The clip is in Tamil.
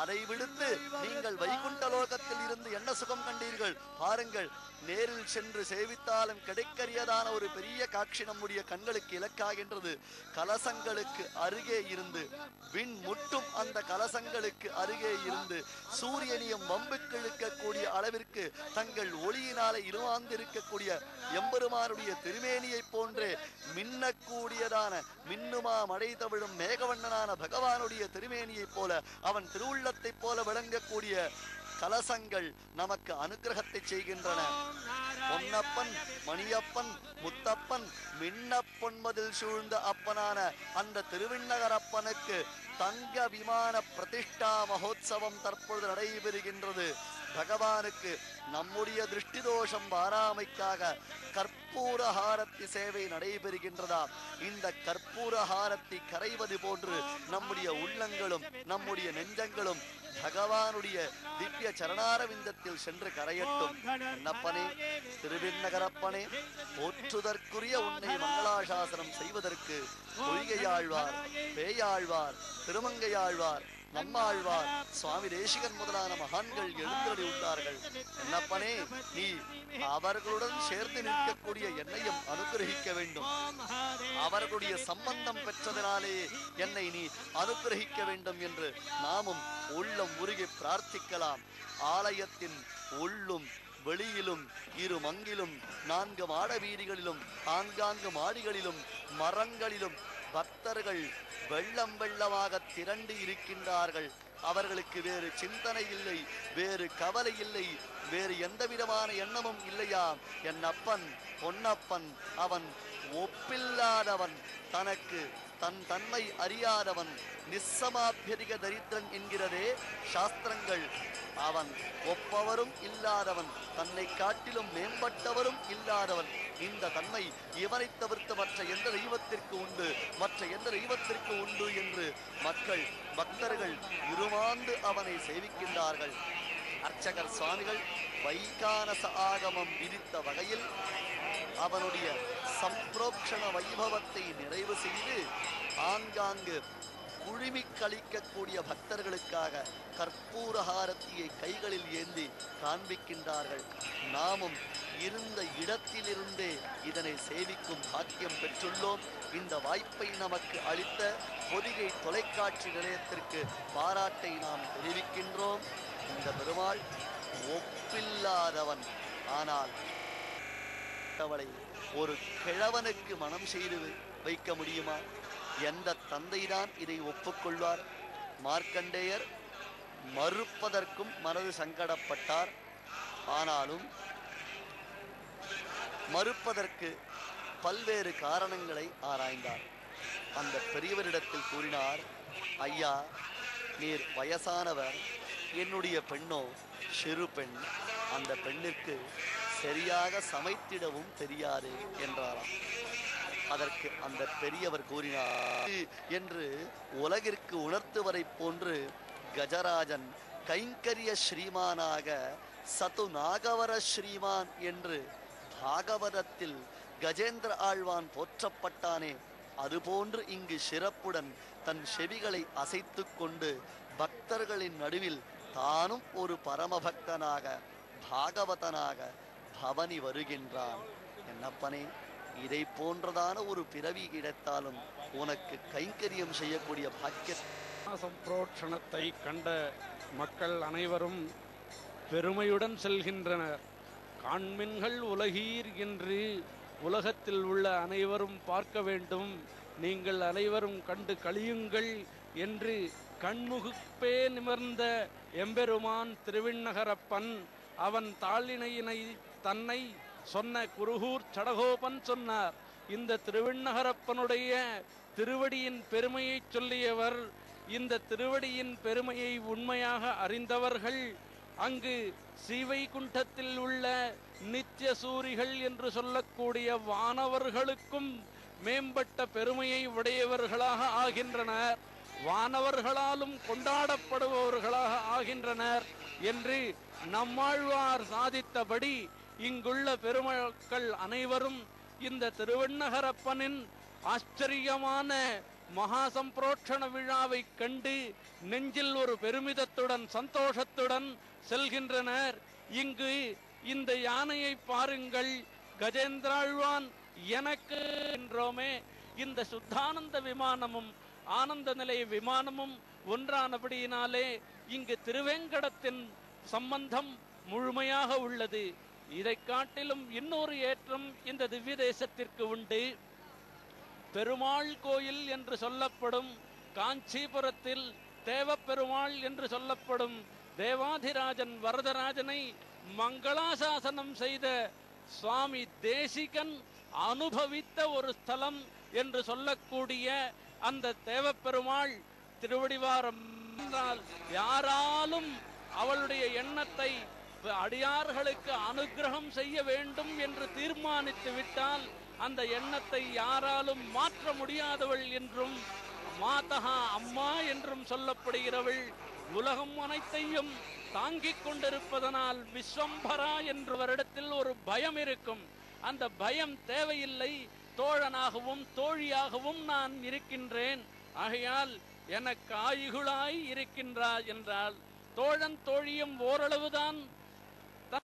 அதை விடுத்து நீங்கள் வைகுண்ட லோகத்தில் இருந்து என்ன சுகம் கண்டீர்கள் பாருங்கள் நேரில் சென்று சேவித்தாலும் கிடைக்கரியதான ஒரு பெரிய காட்சி நம்முடைய கண்களுக்கு இலக்காகின்றது கலசங்களுக்கு அருகே இருந்து விண் முட்டும் அந்த கலசங்களுக்கு அருகே இருந்து சூரியனியம் வம்புக்கு இழுக்கக்கூடிய அளவிற்கு தங்கள் ஒளியினாலே இருவாந்திருக்கக்கூடிய எம்பெருமானுடைய திருமேனியைப் போன்று மின்னக்கூடியதான மின்னுமா மழை தவிழும் மேகவண்ணனான பகவானுடைய திருமேனியைப் போல அவன் திருவுள்ளத்தைப் போல விளங்கக்கூடிய கலசங்கள் நமக்கு அனுக்கிரகத்தை செய்கின்றன பொன்னப்பன் மணியப்பன் முத்தப்பன் மின்னப்பொன்மதில் சூழ்ந்த அப்பனான அந்த திருவிண்ணகரப்பனுக்கு தங்க விமான பிரதிஷ்டா மகோத்சவம் தற்பொழுது நடைபெறுகின்றது பகவானுக்கு நம்முடைய திருஷ்டி தோஷம் வாராமைக்காக கற்பூர ஹாரத்தி சேவை நடைபெறுகின்றதா இந்த கற்பூர ஹாரத்தி கரைவது போன்று நம்முடைய உள்ளங்களும் நம்முடைய நெஞ்சங்களும் பகவானுடைய திவ்ய சரணாரவிந்தத்தில் சென்று கரையட்டும் என்னப்பனே திருவிண்ணகரப்பனே போற்றுதற்குரிய உன்னை மங்களாசாசனம் செய்வதற்கு பொய்கையாழ்வார் பேயாழ்வார் திருமங்கையாழ்வார் நம்மாழ்வார் சுவாமி தேசிகன் முதலான மகான்கள் எழுந்தருளி உள்ளார்கள் என்னப்பனே நீ அவர்களுடன் சேர்ந்து நிற்கக்கூடிய என்னையும் அனுகிரகிக்க வேண்டும் அவர்களுடைய சம்பந்தம் பெற்றதனாலே என்னை நீ அனுகிரகிக்க வேண்டும் என்று நாமும் உள்ளம் உருகி பிரார்த்திக்கலாம் ஆலயத்தின் உள்ளும் வெளியிலும் இரு மங்கிலும் நான்கு மாட வீதிகளிலும் ஆங்காங்கு மாடிகளிலும் மரங்களிலும் பக்தர்கள் வெள்ளம் வெள்ளமாக திரண்டு இருக்கின்றார்கள் அவர்களுக்கு வேறு சிந்தனை இல்லை வேறு கவலை இல்லை வேறு எந்த விதமான எண்ணமும் இல்லையா என் அப்பன் பொன்னப்பன் அவன் ஒப்பில்லாதவன் தனக்கு தன் தன்மை அறியாதவன் நிஸ்ஸமாபியதிக தரித்திரன் என்கிறதே சாஸ்திரங்கள் அவன் ஒப்பவரும் இல்லாதவன் தன்னை காட்டிலும் மேம்பட்டவரும் இல்லாதவன் இந்த தன்மை இவனை தவிர்த்து மற்ற எந்த தெய்வத்திற்கு உண்டு மற்ற எந்த தெய்வத்திற்கு உண்டு என்று மக்கள் பக்தர்கள் இருமாந்து அவனை சேவிக்கின்றார்கள் அர்ச்சகர் சுவாமிகள் வைகானச ஆகமம் விதித்த வகையில் அவனுடைய சம்பிரோக்ஷண வைபவத்தை நிறைவு செய்து ஆங்காங்கு குழுமி கழிக்கக்கூடிய பக்தர்களுக்காக கற்பூர ஹாரத்தியை கைகளில் ஏந்தி காண்பிக்கின்றார்கள் நாமும் இருந்த இடத்திலிருந்தே இதனை சேவிக்கும் பாக்கியம் பெற்றுள்ளோம் இந்த வாய்ப்பை நமக்கு அளித்த பொதிகை தொலைக்காட்சி நிலையத்திற்கு பாராட்டை நாம் தெரிவிக்கின்றோம் இந்த பெருமாள் ஒப்பில்லாதவன் ஆனால் அவளை ஒரு கிழவனுக்கு மனம் செய்து வை- வைக்க முடியுமா எந்த தந்தைதான் இதை ஒப்புக்கொள்வார் மார்க்கண்டேயர் மறுப்பதற்கும் மனது சங்கடப்பட்டார் ஆனாலும் மறுப்பதற்கு பல்வேறு காரணங்களை ஆராய்ந்தார் அந்த பெரியவரிடத்தில் கூறினார் ஐயா நீர் வயசானவர் என்னுடைய பெண்ணோ சிறு பெண் அந்த பெண்ணிற்கு சரியாக சமைத்திடவும் தெரியாது என்றாராம் அதற்கு அந்த பெரியவர் கூறினார் என்று உலகிற்கு உணர்த்துவரை போன்று கஜராஜன் கைங்கரிய ஸ்ரீமானாக சது நாகவர ஸ்ரீமான் என்று பாகவதத்தில் கஜேந்திர ஆழ்வான் போற்றப்பட்டானே அதுபோன்று இங்கு சிறப்புடன் தன் செவிகளை அசைத்துக் கொண்டு பக்தர்களின் நடுவில் தானும் ஒரு பரமபக்தனாக பாகவதனாக பவனி வருகின்றான் என்னப்பனே இதை போன்றதான ஒரு பிறவி கிடைத்தாலும் உனக்கு கைங்கரியம் செய்யக்கூடிய பாக்கிய சம்பிரோட்சணத்தை கண்ட மக்கள் அனைவரும் பெருமையுடன் செல்கின்றனர் காண்மின்கள் உலகீர் என்று உலகத்தில் உள்ள அனைவரும் பார்க்க வேண்டும் நீங்கள் அனைவரும் கண்டு கழியுங்கள் என்று கண்முகுப்பே நிமிர்ந்த எம்பெருமான் திருவிண்ணகரப்பன் அவன் தாளினையினை தன்னை சொன்ன குருகூர் சடகோபன் சொன்னார் இந்த திருவிண்ணகரப்பனுடைய திருவடியின் பெருமையை சொல்லியவர் இந்த திருவடியின் பெருமையை உண்மையாக அறிந்தவர்கள் அங்கு ஸ்ரீவைகுண்டத்தில் உள்ள நித்திய சூரிகள் என்று சொல்லக்கூடிய வானவர்களுக்கும் மேம்பட்ட பெருமையை உடையவர்களாக ஆகின்றனர் வானவர்களாலும் கொண்டாடப்படுபவர்களாக ஆகின்றனர் என்று நம்மாழ்வார் சாதித்தபடி இங்குள்ள பெருமக்கள் அனைவரும் இந்த திருவண்ணகரப்பனின் ஆச்சரியமான மகா சம்பிரோட்சண விழாவை கண்டு நெஞ்சில் ஒரு பெருமிதத்துடன் சந்தோஷத்துடன் செல்கின்றனர் இங்கு இந்த யானையை பாருங்கள் கஜேந்திராழ்வான் எனக்கு என்றோமே இந்த சுத்தானந்த விமானமும் ஆனந்த நிலைய விமானமும் ஒன்றானபடியினாலே இங்கு திருவேங்கடத்தின் சம்பந்தம் முழுமையாக உள்ளது இதை காட்டிலும் இன்னொரு ஏற்றம் இந்த திவ்ய தேசத்திற்கு உண்டு பெருமாள் கோயில் என்று சொல்லப்படும் காஞ்சிபுரத்தில் தேவப்பெருமாள் என்று சொல்லப்படும் தேவாதிராஜன் வரதராஜனை மங்களாசாசனம் செய்த சுவாமி தேசிகன் அனுபவித்த ஒரு ஸ்தலம் என்று சொல்லக்கூடிய அந்த தேவப்பெருமாள் திருவடிவாரம் என்றால் யாராலும் அவளுடைய எண்ணத்தை அடியார்களுக்கு அனுகிரகம் செய்ய வேண்டும் என்று தீர்மானித்து விட்டால் அந்த எண்ணத்தை யாராலும் மாற்ற முடியாதவள் என்றும் மாதகா அம்மா என்றும் சொல்லப்படுகிறவள் உலகம் அனைத்தையும் தாங்கிக் கொண்டிருப்பதனால் விஸ்வம்பரா என்ற வருடத்தில் ஒரு பயம் இருக்கும் அந்த பயம் தேவையில்லை தோழனாகவும் தோழியாகவும் நான் இருக்கின்றேன் ஆகையால் எனக்கு ஆயுகுளாய் இருக்கின்றாய் என்றால் தோழன் தோழியும் ஓரளவுதான்